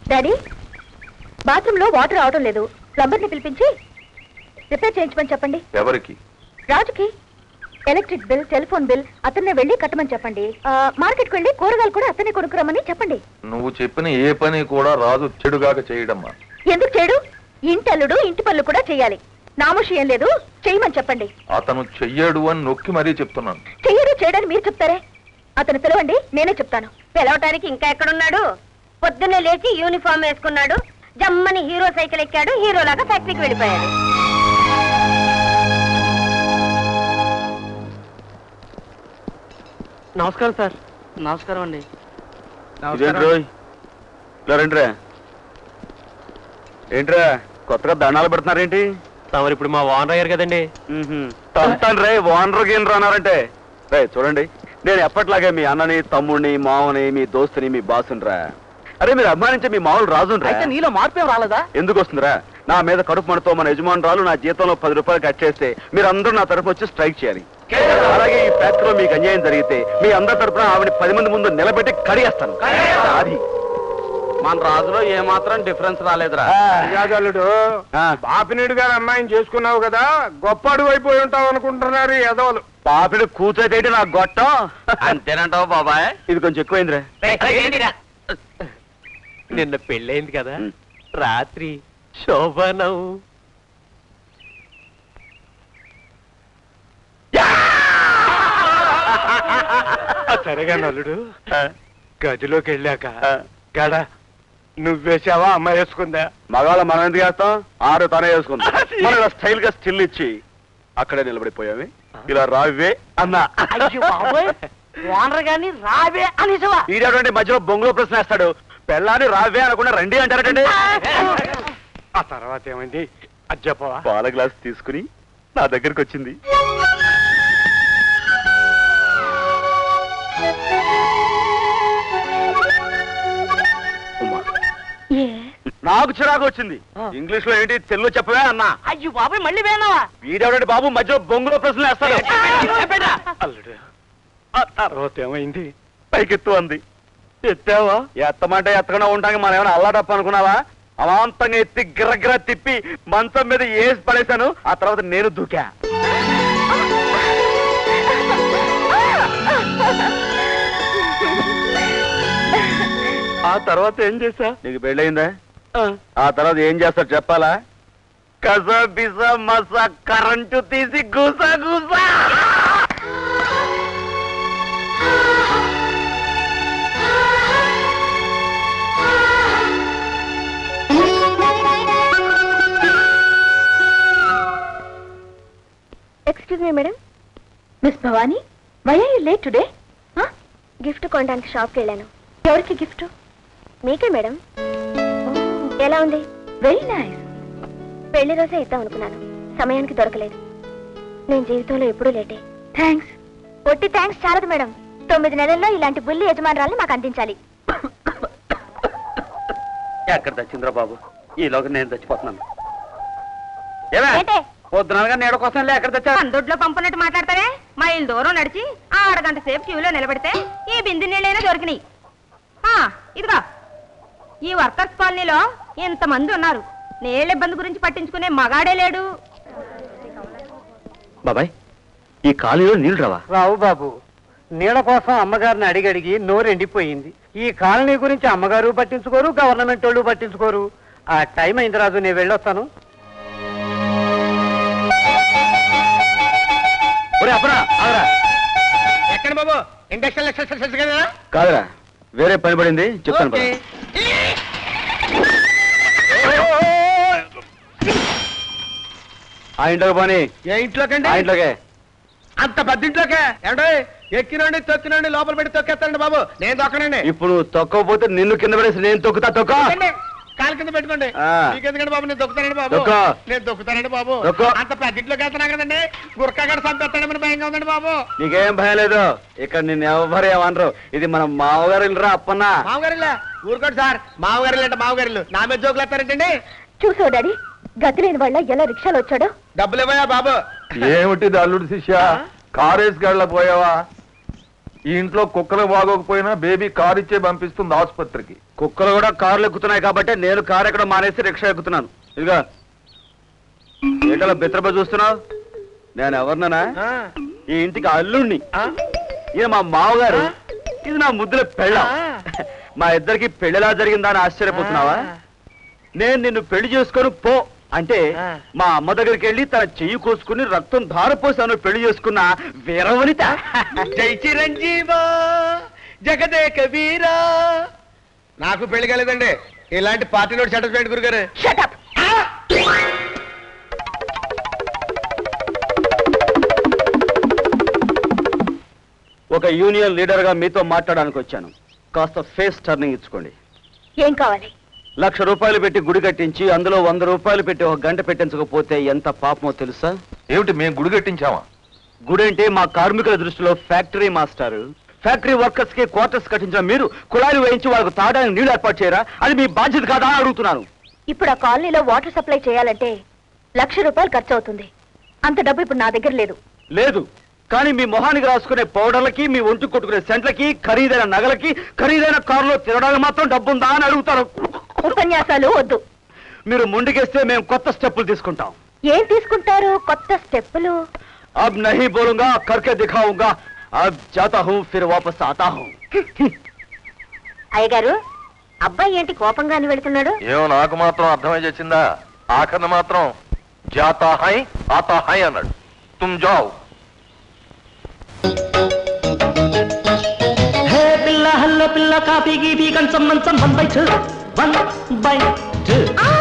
Daddy bathroom లో water రావడం లేదు ప్లంబర్ ని పిలిపించి రిపేర్ చేయించమని చెప్పండి ఎవరికి రాజుకి ఎలక్ట్రిక్ బిల్ టెలిఫోన్ బిల్ అతన్నే వెళ్ళి కట్టమని చెప్పండి ఆ, మార్కెట్కి వెళ్ళి కూరగాయలు కూడా అతనే కొనుక్కురమ్మని చెప్పండి నువ్వు చెప్పిన ఏ పని కూడా రాజు చెడుగాక చేయడమ్మా ఎందుకు చేయడు ఇంటి అల్లుడు ఇంటి పనులు కూడా చేయాలి నామోషి ఏం లేదు చేయమని చెప్పండి అతను చెయ్యడు అని నొక్కి మరీ చెప్తున్నాను చెయ్యడు చేయడని మీరు చెప్తారే అతను పిలవండి నేనే చెప్తాను పిలవటానికి ఇంకా ఎక్కడున్నాడు పొద్దున్నే లేచి యూనిఫామ్ వేసుకున్నాడు జమ్మని హీరో సైకిల్ ఎక్కాడు హీరోలాగా ఫ్యాక్టరీకి వెళ్ళిపోయాడు నమస్కారం సార్ నమస్కారం అండి ఇదేంటి రోయ్ ఇలా రండిరా ఏంట్రా కొత్తగా దండాలు పెడుతున్నారేంటి తమరు ఇప్పుడు మా ఓనర్ అయ్యారు కదండి తంతాను రే ఓనర్ గేమ్ రానారంటే రే చూడండి నేను ఎప్పట్లాగే మీ అన్నని తమ్ముడిని మామని మీ దోస్తుని మీ బాసుని రా అరే మీరు అభిమానించే మీ మామూలు రాజుని రా అయితే నీలో మార్పు ఏం రాలేదా ఎందుకు వస్తుందిరా నా మీద కడుపు మనతో మన యజమానురాలు నా జీతంలో పది రూపాయలు కట్ చేస్తే మీరు అందరూ నా తరఫు వచ్చి స్ట్రైక్ చేయాలి అలాగే ఈ ఫ్యాక్టరీలో మీకు అన్యాయం జరిగితే మీ అందరి తరఫున ఆవిడ పది మంది ముందు నిలబెట్టి కడిగేస్తాను అది మన రాజులో ఏమాత్రం డిఫరెన్స్ రాలేదురా రాజల్లుడు ఆ, బాపినీడు గారు అమ్మాయిని చేసుకున్నావు కదా గొప్ప అడుగు అయిపోయి ఉంటావు అనుకుంటున్నారు ఈ ఎదవలు పాపిడి కూర్చోటేంటి నా గొట్టం అంతేనంటావు బాబాయ్ ఇది కొంచెం ఎక్కువైందిరా నిన్న పెళ్ళైంది కదా ఉమ్. రాత్రి శోభనం సరేగా నల్లుడు ఆ, గదిలోకి వెళ్ళాక ఆ. గడ నువ్వేసావా అమ్మాయి వేసుకుందా మగాళ్ళ మనం ఎందుకు చేస్తాం ఆరు తనే వేసుకుందాం మనం ఇలా స్టైల్ గా స్టిల్ ఇచ్చి అక్కడే నిలబడిపోయావి ఇలా రావే అన్నా ఓనర్ గాని రావే అనేసవా ఈడేటువంటి మధ్యలో బొంగులో ప్రశ్న వేస్తాడు పెళ్ళాన్ని రావే అనకుండా రండి అంటారటండి ఆ తర్వాత ఏమైంది అది చెప్పవా పాల గ్లాస్ తీసుకుని నా దగ్గరికి వచ్చింది ఉమ్మా, నాకు చిరాకు వచ్చింది ఇంగ్లీష్ లో ఏంటి తెలుగు చెప్పవే అన్నా అయ్యో బాబాయ్ మళ్ళీ వేనావా వీడెవడండి బాబు మధ్యలో బొంగులో ప్రశ్నలు వేస్తాడు అల్లుడు ఆ తర్వాత ఏమైంది పైకెత్తు అంది ఎత్తావా ఎత్తమంటే ఎత్తకుండా ఉంటానికి మనం ఏమైనా అల్లాటప్ప అనుకున్నావా అమాంతంగా ఎత్తి గిర్రగిర్ర తిప్పి మంచం మీద వేసి పడేశాను ఆ తర్వాత నేను దూకా ఆ తర్వాత ఏం చేసా నీకు పెళ్ళయిందా ఆ తర్వాత ఏం చేస్తాడు చెప్పాలా కస బిస మస కరెంటు తీసి గుస గుస excuse me madam miss Bhavani why are you late today gift కొనడానికి షాప్కి వెళ్ళాను ఎవరికి గిఫ్ట్ మీకే మేడం ఎలా ఉంది వెరీ నైస్ పెళ్లి రోజే ఇద్దాం అనుకున్నాను సమయానికి దొరకలేదు నేను జీవితంలో ఎప్పుడూ లేటే థ్యాంక్స్ ఒట్టి థ్యాంక్స్ చాలదు మేడం తొమ్మిది నెలల్లో ఇలాంటి బుల్లి యజమానురాల్ని మాకు అందించాలి ఎక్కడ తెచ్చిందిరా బాబు ఈలోగా నేను చచ్చిపోతున్నాను ఏమే ఏంటే పొద్దునగా నీడ కోసం ఎక్కడ తెచ్చా దొడ్లో పంపునట్టు మాట్లాడతారే మైల్ దూరం నడిచి ఆరు గంట సేపు క్యూలో నిలబడితే ఈ బింది నీళ్ళైనా దొరికినాయి ఆ, ఇదిగో ఈ వర్కర్స్ కాలనీలో ఇంతమంది ఉన్నారు నీళ్ళ ఇబ్బంది గురించి పట్టించుకునే మగాడే లేడు బాబాయ్ ఈ కాలువలో నీళ్లు రావా రావు బాబు నీళ్ళ కోసం అమ్మగారిని అడిగి అడిగి నోరు ఎండిపోయింది ఈ కాలనీ గురించి అమ్మగారు పట్టించుకోరు గవర్నమెంట్ వాళ్ళు పట్టించుకోరు ఆ టైం అయింది రాజు నేను వెళ్ళొస్తాను ఒరే అప్పరా ఆగరా ఎక్కడ బాబు ఇండక్షన్ ఎక్సర్సైజ్ కదా కాదురా వేరే పని పడింది చెప్తాను పద. ఆ ఇంట్లోకి పోనీ ఏ ఇంట్లోకండి ఆ ఇంట్లోకే అంత పెద్దింట్లోకే ఏమంటే ఎక్కినండి తొక్కినండి లోపల పెట్టి తొక్కేస్తానండి బాబు నేను తొక్కనండి ఇప్పుడు నువ్వు తొక్కకపోతే నిన్ను కింద పడేసి నేను తొక్కుతా తొక్క తొక్కండి. కాలు కింద పెట్టుకోండి ఆ. మీకెందుకండి బాబు నేను దొక్కుతానండి బాబు దొక్కు. నేను దొక్కుతానండి బాబు దొక్కు. అంత పెద్దింట్లోకి వెళ్తున్నా కదండి గురకాగడ సంపేస్తాడమని భయంగా ఉందండి బాబు నీకేం భయం లేదు ఇక్కడ నిన్ను ఎవరు ఏమనరు ఇది మన మామగారు ఇల్లురా అప్పన్నా మామగారిల్లా ఊరుకోండి సార్ మామగారిల్లు అంటే మామగారిల్లు నా మీద జోకులు ఎత్తారేంటండి చూసావు డాడీ గతి లేని వాళ్ళ ఎలా రిక్షాలో వచ్చాడో డబ్బులు ఇవ్వయా బాబు ఏమిటిది అల్లుడు శిష్య కారేసి గళ్ళ పోయావా ఈ ఇంట్లో కుక్కలు బాగోకపోయినా బేబీ కార్ ఇచ్చే పంపిస్తుంది ఆసుపత్రికి కుక్కలు కూడా కార్లు ఎక్కుతున్నాయి కాబట్టి నేను కారు ఎక్కడ మానేసి రిక్షా ఎక్కుతున్నాను ఇదిగా ఏటలా బిత్రప చూస్తున్నావు నేను ఎవరిననా ఆ, ఈ ఇంటికి అల్లుణ్ణి ఆ, ఈయన మా మామగారు ఇది నా ముద్దుల పెళ్ళ ఆ. మా ఇద్దరికి పెళ్లిలా జరిగిందా అని ఆశ్చర్యపోతున్నావా ఆ. నేను నిన్ను పెళ్లి చేసుకొని పో అంటే ఆ. మా అమ్మ దగ్గరికి వెళ్ళి తన చెయ్యి కోసుకుని రక్తం ధారపోసి ఆమెను పెళ్లి చేసుకున్న వీరవనిత జై చిరంజీవా జగదేక వీరా నాకు పెళ్లి కాలేదండి ఇలాంటి పార్టీలో షటర్ పెయింట్ గురుగారు షటప్ ఒక యూనియన్ లీడర్ గా మీతో మాట్లాడడానికి వచ్చాను కాస్త ఫేస్ టర్నింగ్ ఇచ్చుకోండి ఏం కావాలి లక్ష రూపాయలు పెట్టి గుడి కట్టించి అందులో వంద రూపాయలు పెట్టి ఒక గంట పెట్టించకపోతే ఎంత పాపమో తెలుసా ఏమిటి మేము గుడి కట్టించామా గుడి అంటే మా కార్మికుల దృష్టిలో ఫ్యాక్టరీ మాస్టర్ ఫ్యాక్టరీ వర్కర్స్ కి క్వార్టర్స్ కట్టించిన మీరు కుళాయిలు వేయించి వాళ్ళకు తాగడానికి నీళ్లు ఏర్పాటు చేయరా అది మీ బాధ్యత కాదా అని అడుగుతున్నాను ఇప్పుడు ఆ కాలనీలో వాటర్ సప్లై చేయాలంటే లక్ష రూపాయలు ఖర్చు అవుతుంది అంత డబ్బు ఇప్పుడు నా దగ్గర లేదు లేదు కానీ మీ మొహానికి రాసుకునే పౌడర్లకి మీ ఒంటి కొట్టుకునే సెంట్లకి ఖరీదైన నగలకి ఖరీదైన కారులో తిరగడానికి మాత్రం డబ్బుందా అని అడుగుతారు ఉపన్యాసాలు వద్దు మీరు ముందుకేస్తే మేము కొత్త స్టెప్పులు తీసుకుంటాం ఏం తీసుకుంటారు కొత్త స్టెప్పులు अब नहीं बोलूंगा करके दिखाऊंगा अब जाता हूँ फिर वापस आता हूँ అయ్యగారు అబ్బాయి ఏంటి కోపంగాని వెళ్తున్నాడు ఏమో నాకు మాత్రం అర్థమై చేసిందా ఆఖరిని మాత్రం జాతా హై ఆతా హై అన్నాడు తుమ్ జావ్ హే పిల్ల హల్ల పిల్ల కాపీ గీపీ కంచం మంచం one by two one by two ఆ